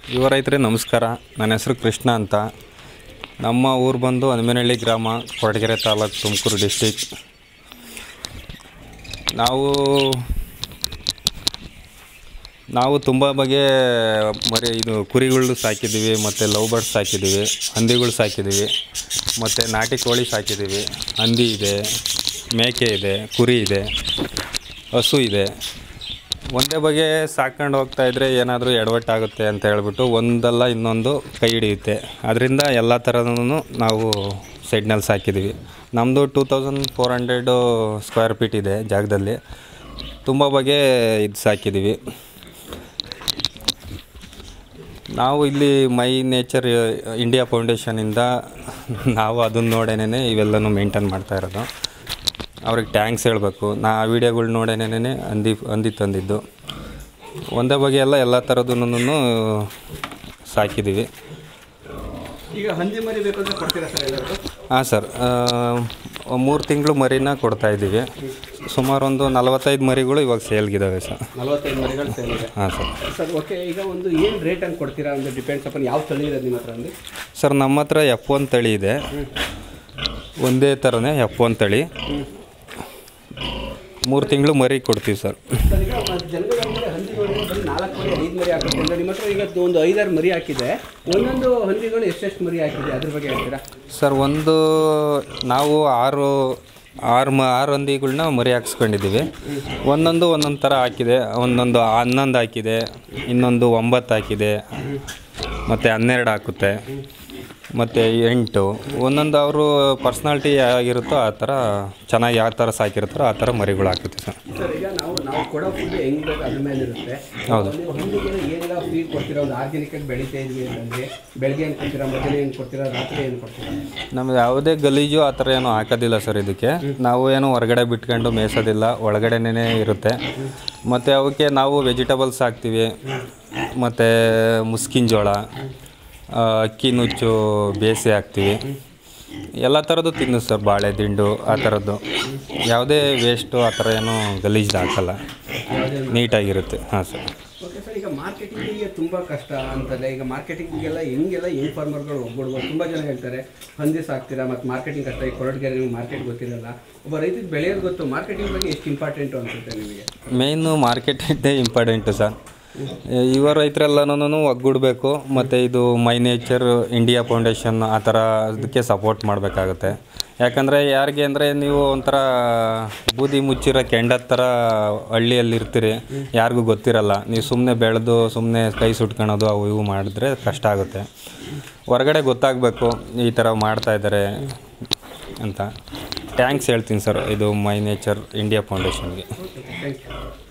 ಯುವ ರೈತರೇ ನಮಸ್ಕಾರ ನನ್ನ ಹೆಸರು ಕೃಷ್ಣ ಅಂತ ನಮ್ಮ ಊರು ಬಂದು ಹನುಮನಹಳ್ಳಿ ಗ್ರಾಮ ಕೊರಟಗೆರೆ ತಾಲೂಕು ತುಮಕೂರು ಡಿಸ್ಟಿಕ್ ನಾವು ನಾವು ತುಂಬ ಬಗೆ ಮರಿ ಇದು ಕುರಿಗಳು ಸಾಕಿದ್ದೀವಿ ಮತ್ತು ಲವ್ ಬರ್ಡ್ಸ್ ಸಾಕಿದ್ದೀವಿ ಹಂದಿಗಳು ಸಾಕಿದ್ದೀವಿ ಮತ್ತು ನಾಟಿ ಕೋಳಿ ಸಾಕಿದ್ದೀವಿ ಹಂದಿ ಇದೆ ಮೇಕೆ ಇದೆ ಕುರಿ ಇದೆ ಹಸು ಇದೆ ಒಂದೇ ಬಗೆ ಸಾಕೊಂಡು ಹೋಗ್ತಾ ಇದ್ರೆ ಏನಾದರೂ ಎಡವಟ್ಟಾಗುತ್ತೆ ಅಂತ ಹೇಳ್ಬಿಟ್ಟು ಒಂದಲ್ಲ ಇನ್ನೊಂದು ಕೈ ಹಿಡಿಯುತ್ತೆ ಅದರಿಂದ ಎಲ್ಲ ಥರದೂ ನಾವು ಸೈಡ್ನಲ್ಲಿ ಸಾಕಿದ್ದೀವಿ ನಮ್ಮದು two thousand four hundred square feet ಇದೆ ಜಾಗದಲ್ಲಿ ತುಂಬ ಬಗೆ ಇದು ಸಾಕಿದ್ದೀವಿ ನಾವು ಇಲ್ಲಿ ಮೈ ನೇಚರ್ ಇಂಡಿಯಾ ಫೌಂಡೇಶನಿಂದ ನಾವು ಅದನ್ನು ನೋಡೇನೆ ಇವೆಲ್ಲನೂ ಮೇಂಟೈನ್ ಮಾಡ್ತಾ ಇರೋದು ಅವ್ರಿಗೆ ಟ್ಯಾಂಕ್ಸ್ ಹೇಳಬೇಕು ನಾ ಆ ವಿಡಿಯೋಗಳು ನೋಡೇನೇ ಹಂದಿ ಹಂದಿ ತಂದಿದ್ದು ಒಂದೇ ಬಗೆ ಎಲ್ಲ ಎಲ್ಲ ಥರದೂ ಸಾಕಿದ್ದೀವಿ ಈಗ ಹಂದಿ ಮರಿ ಬೇಕು ಅಂದ್ರೆ ಕೊಡ್ತೀರಾ ಸರ್ ಎಲ್ಲರಿಗೂ ಹಾಂ ಸರ್ ಮೂರು ತಿಂಗಳು ಮರಿನ ಕೊಡ್ತಾ ಇದ್ದೀವಿ ಸುಮಾರು ಒಂದು ನಲವತ್ತೈದು ಮರಿಗಳು ಇವಾಗ ಸೇಲ್ಗಿದ್ದಾವೆ ಸರ್ ನಲವತ್ತೈದು ಮರಿಗಳು ಸೇಲ್ ಇದೆ ಹಾಂ ಸರ್ ಸರ್ ಓಕೆ ಈಗ ಒಂದು ಏನು ರೇಟ್ ಅಂತ ಕೊಡ್ತೀರಾ ಒಂದು ಡಿಪೆಂಡ್ಸ್ ಅಪನ್ ಯಾವ ತಳಿ ಇದೆ ನಿಮ್ಮ ಹತ್ರ ಒಂದು ಸರ್ ನಮ್ಮ ಹತ್ರ ಎಫ್ ಒನ್ ತಳಿ ಇದೆ ಒಂದೇ ಥರನೇ ಎಫ್ ಒನ್ ತಳಿ ಮೂರು ತಿಂಗಳು ಮರಿ ಕೊಡ್ತೀವಿ ಸರ್ ಸರ್ ಈಗ ಜನಗಳು ಅಂದರೆ ಹಂದಿಗಳು ಬರೀ ನಾಲ್ಕು ಮರಿ ಐದು ಮರಿ ಹಾಕುತ್ತೆ ಅಂದರೆ ನಿಮ್ಮ ಹತ್ರ ಈಗ ಒಂದು ಐದಾರು ಮರಿ ಹಾಕಿದೆ ಒಂದೊಂದು ಹಂದಿಗಳು ಎಷ್ಟೆಷ್ಟು ಮರಿ ಹಾಕಿದೆ ಅದ್ರ ಬಗ್ಗೆ ಹೇಳ್ತೀರಾ ಸರ್ ಒಂದು ನಾವು ಆರು ಆರು ಮ ಆರು ಹಂದಿಗಳ್ನ ಮರಿ ಹಾಕ್ಸ್ಕೊಂಡಿದ್ದೀವಿ ಒಂದೊಂದು ಒಂದೊಂದು ಥರ ಹಾಕಿದೆ ಒಂದೊಂದು ಹನ್ನೊಂದು ಹಾಕಿದೆ ಇನ್ನೊಂದು ಒಂಬತ್ತು ಹಾಕಿದೆ ಮತ್ತು ಹನ್ನೆರಡು ಹಾಕುತ್ತೆ ಮತ್ತು ಎಂಟು ಒಂದೊಂದು ಅವರು ಪರ್ಸ್ನಾಲಿಟಿ ಆಗಿರುತ್ತೋ ಆ ಥರ ಚೆನ್ನಾಗಿ ಯಾವ ಥರ ಸಾಕಿರ್ತಾರೋ ಆ ಥರ ಮರಿಗಳು ಹಾಕುತ್ತೆ ಸರ್ ಸರ್ ಈಗ ನಾವು ನಾವು ಕೊಡೋ ಫುಡ್ ಹೆಂಗ್ ಬೇಕು ಅದ್ರ ಮೇಲೆ ಇರುತ್ತೆ ಹೌದು. ನೀವು ಹಂದಿಗೆ ಏನೆಲ್ಲ ಫೀಡ್ ಕೊಡ್ತೀರಾ ಒಂದು ಆರ್ಗ್ಯಾನಿಕ್ ಆಗಿ ಬೆಳೀತಾ ಇದ್ವಿ ಅಂತಂದ್ರೆ ಬೆಳಗ್ಗೆ ಏನು ಕೊಡ್ತೀರಾ ಮಧ್ಯಾಹ್ನ ಏನು ಕೊಡ್ತೀರಾ ರಾತ್ರಿ ಏನು ಕೊಡ್ತೀರಾ ನಮ್ಗೆ ಯಾವುದೇ ಗಲೀಜು ಆ ಥರ ಏನೂ ಹಾಕೋದಿಲ್ಲ ಸರ್ ಇದಕ್ಕೆ ನಾವು ಏನು ಹೊರಗಡೆ ಬಿಟ್ಕೊಂಡು ಮೇಯ್ಸೋದಿಲ್ಲ ಒಳಗಡೆನೇ ಇರುತ್ತೆ ಮತ್ತು ಅವಕ್ಕೆ ನಾವು ವೆಜಿಟಬಲ್ಸ್ ಹಾಕ್ತೀವಿ ಮತ್ತು ಮುಸ್ಕಿನ ಜೋಳ ಆ, ಅಕ್ಕಿ ನುಚ್ಚು ಬೇಯಿಸಿ ಹಾಕ್ತೀವಿ ಎಲ್ಲ ಥರದ್ದು ತಿನ್ನು ಸರ್ ಬಾಳೆ ದಿಂಡು ಆ ಥರದ್ದು ಯಾವುದೇ ವೇಸ್ಟು ಆ ಥರ ಏನೂ ಗಲೀಜು ಹಾಕಲ್ಲ ನೀಟಾಗಿರುತ್ತೆ ಹಾಂ ಸರ್ ಓಕೆ ಸರ್ ಈಗ ಮಾರ್ಕೆಟಿಂಗಿಗೆ ತುಂಬ ಕಷ್ಟ ಅಂತಲ್ಲ ಈಗ ಮಾರ್ಕೆಟಿಂಗಿಗೆಲ್ಲ ಹೆಂಗೆಲ್ಲ ಹೆಂಗ್ ಫಾರ್ಮರ್ಗಳು ಒಗ್ಗೂಡ್ಬೋದು ತುಂಬ ಜನ ಹೇಳ್ತಾರೆ ಹಂದಿ ಸಾಕ್ತೀರಾ ಮತ್ತು ಮಾರ್ಕೆಟಿಂಗ್ ಕಷ್ಟ ಈ ಕೊರಟಗೆರೆ ನಿಮ್ಗೆ ಮಾರ್ಕೆಟ್ ಗೊತ್ತಿರಲ್ಲ ಒಬ್ಬ ರೈತರಿಗೆ ಬೆಳೆಯೋದು ಗೊತ್ತು ಮಾರ್ಕೆಟಿಂಗ್ ಬಗ್ಗೆ ಎಷ್ಟು ಇಂಪಾರ್ಟೆಂಟು ಅನ್ಸುತ್ತೆ ನಿಮಗೆ ಮೇಯ್ನು ಮಾರ್ಕೆಟಿಂದೇ ಇಂಪಾರ್ಟೆಂಟು ಸರ್ ಯುವ ರೈತರೆಲ್ಲನೂ ಒಗ್ಗೂಡಬೇಕು ಮತ್ತು ಇದು ಮೈ ನೇಚರ್ ಇಂಡಿಯಾ ಫೌಂಡೇಶನ್ ಆ ಥರ ಅದಕ್ಕೆ ಸಪೋರ್ಟ್ ಮಾಡಬೇಕಾಗುತ್ತೆ ಯಾಕಂದರೆ ಯಾರಿಗೆ ಅಂದರೆ ನೀವು ಒಂಥರ ಬೂದಿ ಮುಚ್ಚಿರೋ ಕೆಂಡದ ಥರ ಹಳ್ಳಿಯಲ್ಲಿ ಇರ್ತೀರಿ ಯಾರಿಗೂ ಗೊತ್ತಿರಲ್ಲ ನೀವು ಸುಮ್ಮನೆ ಬೆಳೆದು ಸುಮ್ಮನೆ ಕೈ ಸುಟ್ಕೊಳೋದು ಅವು ಇವು ಮಾಡಿದ್ರೆ ಕಷ್ಟ ಆಗುತ್ತೆ ಹೊರಗಡೆ ಗೊತ್ತಾಗಬೇಕು ಈ ಥರ ಮಾಡ್ತಾ ಇದ್ದಾರೆ ಅಂತ ಟ್ಯಾಂಕ್ಸ್ ಹೇಳ್ತೀನಿ ಸರ್ ಇದು ಮೈ ನೇಚರ್ ಇಂಡಿಯಾ ಫೌಂಡೇಶನ್ಗೆ ಥ್ಯಾಂಕ್ ಯು